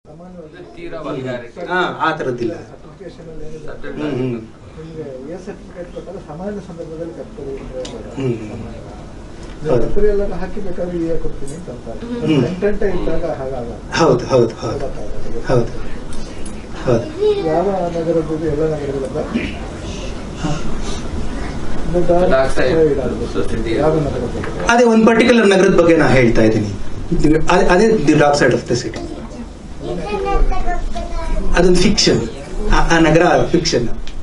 ಇದು ತೀರಾ vulgarity. ಹಾ ಆ ಥರದ್ದಿಲ್ಲ ಅಪ್ಲಿಕೇಶನ್ ಅಲ್ಲಿ ಏನಿದೆ Certain ಹ್ಮ್, ಹ್ಮ್. ನಿಮಗೆ ಎ ಸರ್ಟಿಫಿಕೇಟ್ ಪ್ರಕಾರ ಸಾಮಾನ್ಯ ಸಂದರ್ಭದಲ್ಲಿ ಕರ್ತವ್ಯ ಹ್ಮ್. ನೀವು ಕರ್ತವ್ಯ ಎಲ್ಲ ಹಾಕಿಬೇಕಾದ್ರೆ ಇ ಕೊಡ್ತೀನಿ ಅಂತ ಅಂತಾರೆ ಹ್ಮ್. ಕಂಟೆಂಟ್ ಇದ್ದಾಗ ಹಾಗಾಗಲ್ಲ ಹೌದು ಹೌದು ಹೌದು ಗೊತ್ತಾಗಲ್ಲ. ಹೌದು ಹೌದು ಯಾವ ನಗರದ್ದು ಎಲ್ಲ ನಗರಗಳಲ್ಲ Dark side society. ಯಾವ ನಗರದ್ದು ಅದೇ ಒಂದು ಪರ್ಟಿಕ್ಯುಲರ್ ನಗರದ ಬಗ್ಗೆ ನಾ ಹೇಳ್ತಾ ಇದ್ದೀನಿ ಅದೇ ಅದೇ the dark side of the city ಅದೊಂದು ಫಿಕ್ಷನ್ ಆ ನಗರ ಫಿಕ್ಷನ್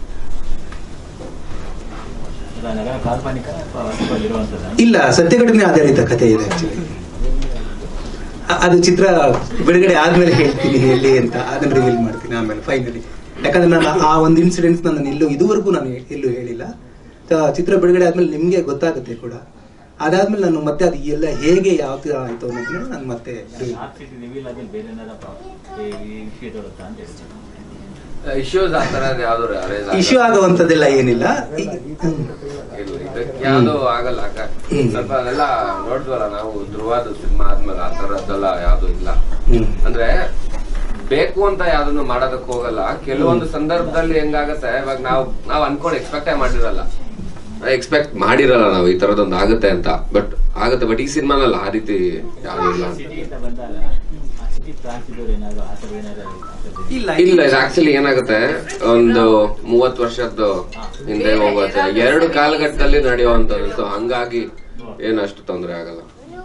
ಅದು ನಗರ ಕಾಲ್ಪನಿಕ ಅಥವಾ ವಾಸ್ತವದಲ್ಲಿರುವಂಥದ್ದಾ? ಇಲ್ಲ ಸತ್ಯ ಘಟನೆ ಆಧಾರಿತ ಕಥೆ ಇದೆ ಆಕ್ಚುಲಿ ಅದು ಚಿತ್ರ ಬಿಡುಗಡೆ ಆದ್ಮೇಲೆ ಹೇಳ್ತೀನಿ ಎಲ್ಲಿ ಅಂತ ಅದನ್ನ ರಿವೀಲ್ ಮಾಡ್ತೀನಿ ಆಮೇಲೆ ಫೈನಲಿ ಯಾಕಂದ್ರೆ ನಾನು ಆ ಒಂದು ಇನ್ಸಿಡೆಂಟ್ಸ್ ನಾನು ಎಲ್ಲೂ ಇದುವರೆಗೂ ನಾನು ಎಲ್ಲೂ ಹೇಳಿಲ್ಲ ತ- ಚಿತ್ರ ಬಿಡುಗಡೆ ಆದ್ಮೇಲೆ ನಿಮ್ಗೆ ಗೊತ್ತಾಗುತ್ತೆ ಕೂಡ ಅದಾದ್ಮೇಲೆ ನಾನು ಮತ್ತೆ ಅದು ಎಲ್ಲ ಹೇಗೆ ಯಾವ ತರ ಆಯ್ತು ಅನ್ನೋದನ್ನ ನಾನು ಮತ್ತೆ reveal ನಾರ್ತ್ ಸಿಟಿ ರಿವೀಲ್ ಆದ್ಮೇಲೆ ಬೇರೆ ಏನಾರ ಈ ವಿಷಯ ತೋರುತ್ತಾ ಅಂತ ಹೇಳ್ತೀನಿ ಇಶ್ಯೂಸ್ ಆ ತರ ಯಾವ್ದು raise ಆಗಲ್ಲ. ಇಶ್ಯೂ ಆಗುವಂತದ್ದೆಲ್ಲ ಏನಿಲ್ಲ ಈ- ಹ್ಮ್. ಇಲ್ಲ, ಇದಕ್ಕೆ ಯಾವ್ದು ಆಗಲ್ಲ ಅಕ್ಕ. ಹ್ಮ್. ಸ್ವಲ್ಪ ಅದೆಲ್ಲ ನೋಡಿದ್ವಲ್ಲ ನಾವು ಧ್ರುವದ ಸಿನಿಮಾ ಆದ್ಮೇಲೆ ಆ ತರದ್ದೆಲ್ಲ ಯಾವ್ದು ಇಲ್ಲ ಹ್ಮ್. ಅಂದ್ರೆ ಬೇಕು ಅಂತ ಯಾವ್ದನ್ನು ಮಾಡೋದಕ್ಕೆ ಹೋಗಲ್ಲ ಕೆಲವೊಂದು ಸಂದರ್ಭದಲ್ಲಿ ಹೆಂಗಾಗತ್ತೆ ಇವಾಗ ನಾವು ನಾವ್ ಅನ್ಕೊಂಡು ಎಕ್ಸ್ಪೆಕ್ಟೇ ಮಾಡಿರಲ್ಲ ಎಕ್ಸ್ಪೆಕ್ಟ್ ಮಾಡಿರಲ್ಲ ನಾವು ಈ ತರದೊಂದು ಆಗುತ್ತೆ ಅಂತ ಬಟ್ ಆಗುತ್ತೆ ಬಟ್ ಈ ಸಿನಿಮಾನಲ್ಲಿ ಆ ರೀತಿ ಯಾವ್ದು ಇಲ್ಲ ಅಂತ. ಸಿಟಿ ಅಂತ ಬಂದಾಗ ಆ ಸಿಟಿ ಪ್ರಾಂತ್ಯದವ್ರು ಏನಾದ್ರು ಆ ಥರ ಏನಾದ್ರು ಆ ಥರದ್ದು ಇಲ್ಲ ಇಲ್ಲ ಇದು ಆಕ್ಚುಲಿ ಏನಾಗುತ್ತೆ ಒಂದು ಮೂವತ್ ವರ್ಷದ್ದು ಹಿಂದೆ ಹೋಗುತ್ತೆ ಎರಡು ಕಾಲಘಟ್ಟದಲ್ಲಿ ನಡೆಯುವಂತದ್ದು ಸೊ ಹಂಗಾಗಿ ಏನಷ್ಟು ತೊಂದರೆ ಆಗಲ್ಲ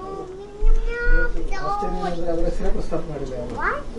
ಆಶ್ಚರ್ಯ ಏನಂದ್ರೆ ಅವರ ಹೆಸರೇ ಪ್ರಸ್ತಾಪ ಮಾಡಿಲ್ಲ ಯಾರು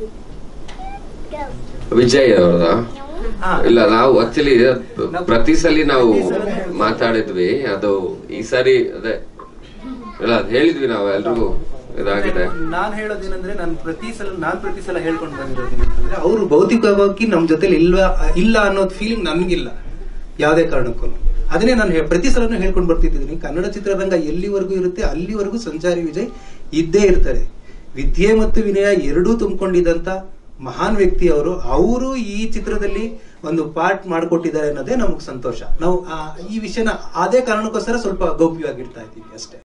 ವಿಜಯ್ ಅವ್ರದ ಹಾ. ಇಲ್ಲ ನಾವು ಆಕ್ಚುಲಿ ಪ್ರತಿ ಸಲ ನಾವು ಮಾತಾಡಿದ್ವಿ ಅದು ಈ ಸಾರಿ ಅದೇ ಇಲ್ಲ ಅದ್ ಹೇಳಿದ್ವಿ ನಾವು ಎಲ್ರಿಗೂ ಇದಾಗಿದೆ ನಾನ್ ಹೇಳೋದೇನಂದ್ರೆ ನಾನು ಪ್ರತಿ ಸಲ ನಾನ್ ಪ್ರತಿ ಸಲ ಹೇಳ್ಕೊಂಡು ಬಂದಿರೋದೇನಂತಂದ್ರೆ ಅವರು ಭೌತಿಕವಾಗಿ ನಮ್ ಜೊತೆಲಿ ಇಲ್ವಾ ಇಲ್ಲ ಅನ್ನೋದು ಫೀಲಿಂಗ್ ನನ್ಗಿಲ್ಲ ಯಾವುದೇ ಕಾರಣಕ್ಕೂ ಅದನ್ನೇ ನಾನು ಹೇ- ಪ್ರತಿ ಸಲನೂ ಹೇಳ್ಕೊಂಡು ಬರ್ತಿದ್ದೀನಿ ಕನ್ನಡ ಚಿತ್ರರಂಗ ಎಲ್ಲಿವರೆಗೂ ಇರುತ್ತೆ ಅಲ್ಲಿವರೆಗೂ ಸಂಚಾರಿ ವಿಜಯ್ ಇದ್ದೇ ಇರ್ತಾರೆ ವಿದ್ಯೆ ಮತ್ತು ವಿನಯ ಎರಡೂ ತುಂಬಿಕೊಂಡಿದ್ದಂತ ಮಹಾನ್ ವ್ಯಕ್ತಿ ಅವರು ಅವರು ಈ ಚಿತ್ರದಲ್ಲಿ ಒಂದು ಪಾರ್ಟ್ ಮಾಡಿಕೊಟ್ಟಿದ್ದಾರೆ ಅನ್ನೋದೇ ನಮಗೆ ಸಂತೋಷ ನಾವು ಆ- ಈ ವಿಷಯನ ಅದೇ ಕಾರಣಕ್ಕೋಸ್ಕರ ಸ್ವಲ್ಪ ಗೌಪ್ಯವಾಗಿರ್ತಾ ಇದ್ದೀವಿ ಅಷ್ಟೇ